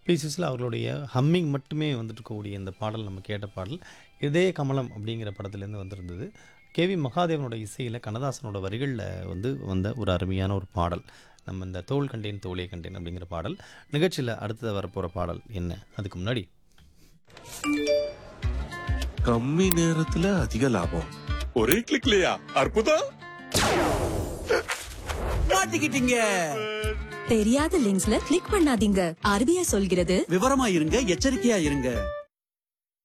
பீசஸில் அவர்களுடைய ஹம்மிங் மட்டுமே வந்துட்டு இருக்கக்கூடிய இந்த பாடல் நம்ம கேட்ட பாடல் இதே கமலம் அப்படிங்கிற படத்துலேருந்து வந்திருந்தது கேவி மகாதேவனோட இசையில் கண்ணதாசனோட வரிகளில் வந்து வந்த ஒரு அருமையான ஒரு பாடல் நம்ம இந்த தோல் கண்டேன் தோலே கண்டேன் அப்படிங்கிற பாடல் நிகழ்ச்சியில் அடுத்தது வரப்போகிற பாடல் என்ன அதுக்கு முன்னாடி கம்மி நேரத்துல அதிக லாபம் ஒரே கிளிக்லயா அற்புதம் மாட்டிக்கிட்டீங்க தெரியாத லிங்க்ஸ்ல கிளிக் பண்ணாதீங்க ஆர்பிஐ சொல்கிறது விவரமா இருங்க எச்சரிக்கையா இருங்க